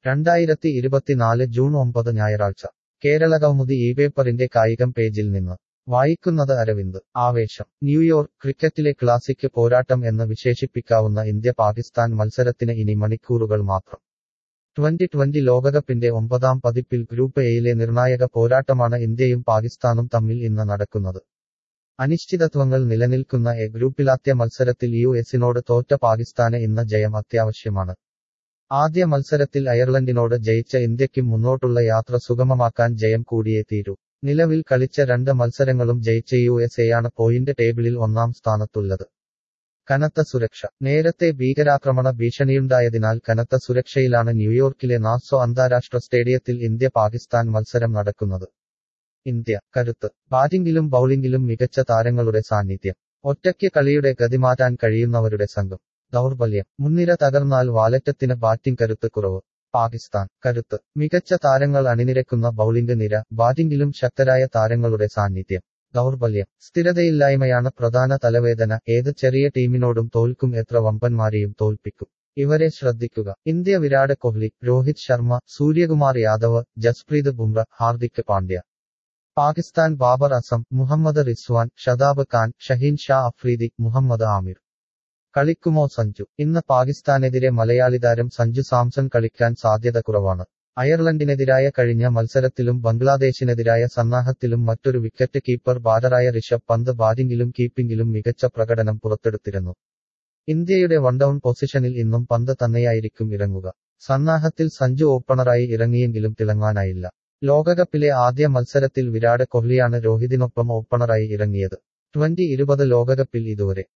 രണ്ടായിരത്തി ഇരുപത്തിനാല് ജൂൺ ഒമ്പത് ഞായറാഴ്ച കേരളകൗമുദി ഈ പേപ്പറിന്റെ കായികം പേജിൽ നിന്ന് വായിക്കുന്നത് അരവിന്ദ് ആവേശം ന്യൂയോർക്ക് ക്രിക്കറ്റിലെ ക്ലാസിക് പോരാട്ടം എന്ന് വിശേഷിപ്പിക്കാവുന്ന ഇന്ത്യ പാകിസ്ഥാൻ മത്സരത്തിന് ഇനി മണിക്കൂറുകൾ മാത്രം ട്വന്റി ട്വന്റി ലോകകപ്പിന്റെ ഒമ്പതാം പതിപ്പിൽ ഗ്രൂപ്പ് എയിലെ നിർണായക പോരാട്ടമാണ് ഇന്ത്യയും പാകിസ്ഥാനും തമ്മിൽ ഇന്ന് നടക്കുന്നത് അനിശ്ചിതത്വങ്ങൾ നിലനിൽക്കുന്ന എ ഗ്രൂപ്പിലാദ്യ മത്സരത്തിൽ യു എസിനോട് തോറ്റ പാകിസ്ഥാന് ഇന്ന് ജയം അത്യാവശ്യമാണ് ആദ്യ മത്സരത്തിൽ അയർലൻഡിനോട് ജയിച്ച ഇന്ത്യയ്ക്കും മുന്നോട്ടുള്ള യാത്ര സുഗമമാക്കാൻ ജയം കൂടിയേ തീരൂ നിലവിൽ കളിച്ച രണ്ട് മത്സരങ്ങളും ജയിച്ച യു എസ് എയാണ് പോയിന്റ് ടേബിളിൽ ഒന്നാം സ്ഥാനത്തുള്ളത് കനത്ത സുരക്ഷ നേരത്തെ ഭീകരാക്രമണ ഭീഷണിയുണ്ടായതിനാൽ കനത്ത സുരക്ഷയിലാണ് ന്യൂയോർക്കിലെ നാസോ അന്താരാഷ്ട്ര സ്റ്റേഡിയത്തിൽ ഇന്ത്യ പാകിസ്ഥാൻ മത്സരം നടക്കുന്നത് ഇന്ത്യ കരുത്ത് ബാറ്റിംഗിലും ബൌളിംഗിലും മികച്ച താരങ്ങളുടെ സാന്നിധ്യം ഒറ്റയ്ക്ക് കളിയുടെ ഗതിമാറ്റാൻ കഴിയുന്നവരുടെ സംഘം ദൗർബല്യം മുൻനിര തകർന്നാൽ വാലറ്റത്തിന് ബാറ്റിംഗ് കരുത്ത് കുറവ് പാകിസ്ഥാൻ കരുത്ത് മികച്ച താരങ്ങൾ അണിനിരക്കുന്ന ബൌളിംഗ് നിര ബാറ്റിംഗിലും ശക്തരായ താരങ്ങളുടെ സാന്നിധ്യം ദൗർബല്യം സ്ഥിരതയില്ലായ്മയാണ് പ്രധാന തലവേദന ഏത് ചെറിയ ടീമിനോടും തോൽക്കും എത്ര വമ്പന്മാരെയും തോൽപ്പിക്കും ഇവരെ ശ്രദ്ധിക്കുക ഇന്ത്യ വിരാട് കോഹ്ലി രോഹിത് ശർമ്മ സൂര്യകുമാർ യാദവ് ജസ്പ്രീത് ബുംറ ഹാർദിക് പാണ്ഡ്യ പാകിസ്ഥാൻ ബാബർ അസം മുഹമ്മദ് റിസ്വാൻ ഷതാബ് ഖാൻ ഷഹീൻ ഷാ അഫ്രീദി മുഹമ്മദ് ആമിർ കളിക്കുമോ സഞ്ജു ഇന്ന് പാകിസ്ഥാനെതിരെ മലയാളി താരം സഞ്ജു സാംസൺ കളിക്കാൻ സാധ്യത കുറവാണ് അയർലൻഡിനെതിരായ കഴിഞ്ഞ മത്സരത്തിലും ബംഗ്ലാദേശിനെതിരായ സന്നാഹത്തിലും മറ്റൊരു വിക്കറ്റ് കീപ്പർ ബാറ്ററായ ഋഷഭ് പന്ത് ബാറ്റിംഗിലും കീപ്പിംഗിലും മികച്ച പ്രകടനം പുറത്തെടുത്തിരുന്നു ഇന്ത്യയുടെ വൺഡൌൺ പൊസിഷനിൽ ഇന്നും പന്ത് തന്നെയായിരിക്കും ഇറങ്ങുക സന്നാഹത്തിൽ സഞ്ജു ഓപ്പണറായി ഇറങ്ങിയെങ്കിലും തിളങ്ങാനായില്ല ലോകകപ്പിലെ ആദ്യ മത്സരത്തിൽ വിരാട് കോഹ്ലിയാണ് രോഹിതിനൊപ്പം ഓപ്പണറായി ഇറങ്ങിയത് ട്വന്റി ഇരുപത് ലോകകപ്പിൽ ഇതുവരെ